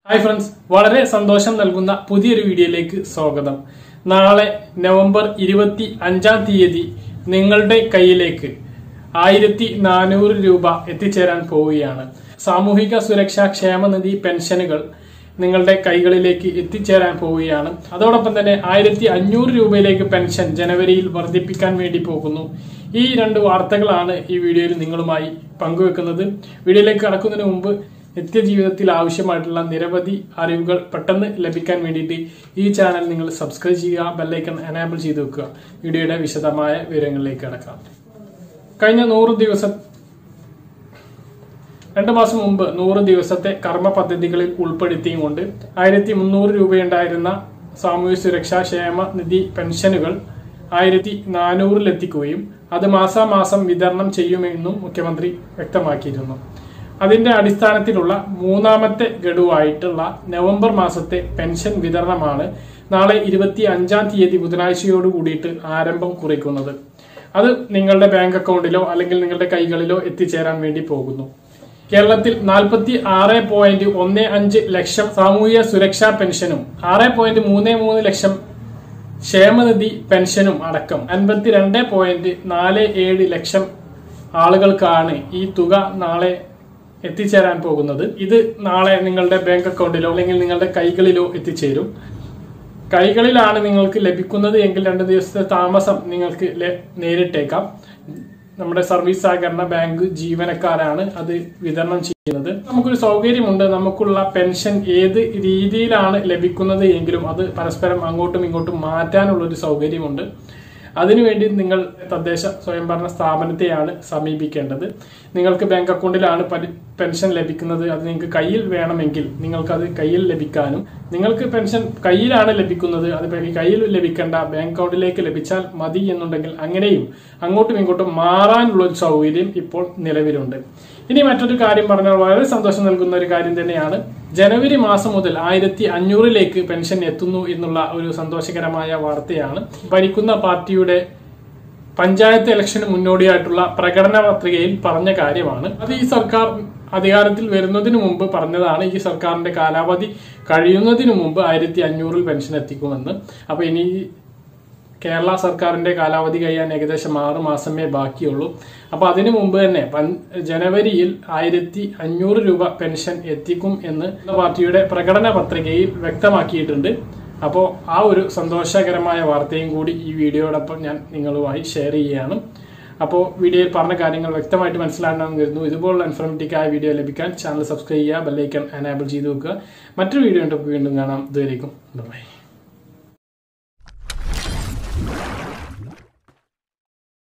hi friends വളരെ സന്തോഷം നൽകുന്ന പുതിയൊരു വീഡിയോയിലേക്ക് സ്വാഗതം നാളെ നവംബർ ഇരുപത്തി അഞ്ചാം തീയതി നിങ്ങളുടെ കയ്യിലേക്ക് ആയിരത്തി നാനൂറ് രൂപ എത്തിച്ചേരാൻ പോവുകയാണ് സാമൂഹിക സുരക്ഷാ ക്ഷേമനിധി പെൻഷനുകൾ നിങ്ങളുടെ കൈകളിലേക്ക് എത്തിച്ചേരാൻ പോവുകയാണ് അതോടൊപ്പം തന്നെ ആയിരത്തി അഞ്ഞൂറ് രൂപയിലേക്ക് പെൻഷൻ ജനുവരിയിൽ വർദ്ധിപ്പിക്കാൻ വേണ്ടി പോകുന്നു ഈ രണ്ട് വാർത്തകളാണ് ഈ വീഡിയോയിൽ നിങ്ങളുമായി പങ്കുവെക്കുന്നത് വീഡിയോയിലേക്ക് കടക്കുന്നതിന് മുമ്പ് നിത്യജീവിതത്തിൽ ആവശ്യമായിട്ടുള്ള നിരവധി അറിവുകൾ പെട്ടെന്ന് ലഭിക്കാൻ വേണ്ടിയിട്ട് ഈ ചാനൽ നിങ്ങൾ സബ്സ്ക്രൈബ് ചെയ്യുക ബെല്ലൈക്കൺ എനാബിൾ ചെയ്ത് വെക്കുക വീഡിയോയുടെ വിശദമായ വിവരങ്ങളിലേക്ക് കടക്കാം കഴിഞ്ഞ നൂറ് ദിവസം രണ്ട് മാസം മുമ്പ് നൂറ് ദിവസത്തെ കർമ്മ പദ്ധതികളിൽ ഉൾപ്പെടുത്തിയും കൊണ്ട് ആയിരത്തി മുന്നൂറ് രൂപയുണ്ടായിരുന്ന സാമൂഹ്യ സുരക്ഷാ ക്ഷേമ നിധി പെൻഷനുകൾ ആയിരത്തി നാനൂറിലെത്തിക്കുകയും അത് മാസാമാസം വിതരണം ചെയ്യുമെന്നും മുഖ്യമന്ത്രി വ്യക്തമാക്കിയിരുന്നു അതിന്റെ അടിസ്ഥാനത്തിലുള്ള മൂന്നാമത്തെ ഗഡുവായിട്ടുള്ള നവംബർ മാസത്തെ പെൻഷൻ വിതരണമാണ് നാളെ ഇരുപത്തി അഞ്ചാം തീയതി ബുധനാഴ്ചയോട് കൂടിയിട്ട് ആരംഭം കുറിക്കുന്നത് അത് നിങ്ങളുടെ ബാങ്ക് അക്കൗണ്ടിലോ അല്ലെങ്കിൽ നിങ്ങളുടെ കൈകളിലോ എത്തിച്ചേരാൻ വേണ്ടി പോകുന്നു കേരളത്തിൽ നാൽപ്പത്തി ആറ് പോയിന്റ് ഒന്ന് അഞ്ച് ലക്ഷം സാമൂഹ്യ സുരക്ഷാ പെൻഷനും ആറ് പോയിന്റ് മൂന്ന് മൂന്ന് ലക്ഷം ക്ഷേമനിധി പെൻഷനും അടക്കം അൻപത്തിരണ്ട് പോയിന്റ് നാല് ഏഴ് ലക്ഷം ആളുകൾക്കാണ് ഈ തുക നാളെ എത്തിച്ചേരാൻ പോകുന്നത് ഇത് നാളെ നിങ്ങളുടെ ബാങ്ക് അക്കൗണ്ടിലോ അല്ലെങ്കിൽ നിങ്ങളുടെ കൈകളിലോ എത്തിച്ചേരും കൈകളിലാണ് നിങ്ങൾക്ക് ലഭിക്കുന്നത് എങ്കിൽ രണ്ട് ദിവസത്തെ താമസം നിങ്ങൾക്ക് ലെ- നേരിട്ടേക്കാം നമ്മുടെ സർവീസ് സഹകരണ ബാങ്ക് ജീവനക്കാരാണ് അത് വിതരണം ചെയ്യുന്നത് നമുക്കൊരു സൗകര്യമുണ്ട് നമുക്കുള്ള പെൻഷൻ ഏത് രീതിയിലാണ് ലഭിക്കുന്നത് എങ്കിലും അത് പരസ്പരം അങ്ങോട്ടും ഇങ്ങോട്ടും മാറ്റാനുള്ള ഒരു സൗകര്യമുണ്ട് അതിനുവേണ്ടി നിങ്ങൾ തദ്ദേശ സ്വയംഭരണ സ്ഥാപനത്തെയാണ് സമീപിക്കേണ്ടത് നിങ്ങൾക്ക് ബാങ്ക് അക്കൗണ്ടിലാണ് പരി- പെൻഷൻ ലഭിക്കുന്നത് അത് നിങ്ങൾക്ക് കയ്യിൽ വേണമെങ്കിൽ നിങ്ങൾക്കത് കയ്യിൽ ലഭിക്കാനും നിങ്ങൾക്ക് പെൻഷൻ കയ്യിലാണ് ലഭിക്കുന്നത് അത് പരി- കയ്യിൽ ലഭിക്കേണ്ട ബാങ്ക് അക്കൗണ്ടിലേക്ക് ലഭിച്ചാൽ മതി എന്നുണ്ടെങ്കിൽ അങ്ങനെയും അങ്ങോട്ടും ഇങ്ങോട്ടും മാറാനുള്ള ഒരു സൗകര്യം ഇപ്പോൾ നിലവിലുണ്ട് ഇനി മറ്റൊരു കാര്യം പറഞ്ഞാൽ വളരെ സന്തോഷം നൽകുന്ന ഒരു കാര്യം തന്നെയാണ് ജനുവരി മാസം മുതൽ ആയിരത്തി അഞ്ഞൂറിലേക്ക് പെൻഷൻ എത്തുന്നു എന്നുള്ള ഒരു സന്തോഷകരമായ വാർത്തയാണ് ഭരിക്കുന്ന പാർട്ടിയുടെ പഞ്ചായത്ത് ഇലക്ഷന് മുന്നോടിയായിട്ടുള്ള പ്രകടന പത്രികയിൽ പറഞ്ഞ കാര്യമാണ് അത് ഈ സർക്കാർ അധികാരത്തിൽ വരുന്നതിന് മുമ്പ് പറഞ്ഞതാണ് ഈ സർക്കാരിന്റെ കാലാവധി കഴിയുന്നതിന് മുമ്പ് ആയിരത്തി അഞ്ഞൂറിൽ പെൻഷൻ എത്തിക്കുമെന്ന് അപ്പൊ ഇനി കേരള സർക്കാരിന്റെ കാലാവധി കഴിയാൻ ഏകദേശം ആറ് മാസമേ ബാക്കിയുള്ളൂ അപ്പൊ അതിനു മുമ്പ് തന്നെ പൻ- ജനുവരിയിൽ ആയിരത്തി അഞ്ഞൂറ് രൂപ പെൻഷൻ എത്തിക്കും എന്ന് പാർട്ടിയുടെ പ്രകടന പത്രികയിൽ വ്യക്തമാക്കിയിട്ടുണ്ട് അപ്പോൾ ആ ഒരു സന്തോഷകരമായ വാർത്തയും കൂടി ഈ വീഡിയോടൊപ്പം ഞാൻ നിങ്ങളുമായി ഷെയർ ചെയ്യുകയാണ് അപ്പോൾ വീഡിയോയിൽ പറഞ്ഞ കാര്യങ്ങൾ വ്യക്തമായിട്ട് മനസ്സിലാണെന്ന് കരുതുന്നു ഇതുപോലുള്ള ഇൻഫോർമേറ്റീവ് ആയ വീഡിയോ ലഭിക്കാൻ ചാനൽ സബ്സ്ക്രൈബ് ചെയ്യുക ബെല്ലൈക്കൺ എനാബിൾ ചെയ്ത് വെക്കുക മറ്റൊരു വീഡിയോ വീണ്ടും കാണാം ഇതുവരേക്കും ബൈ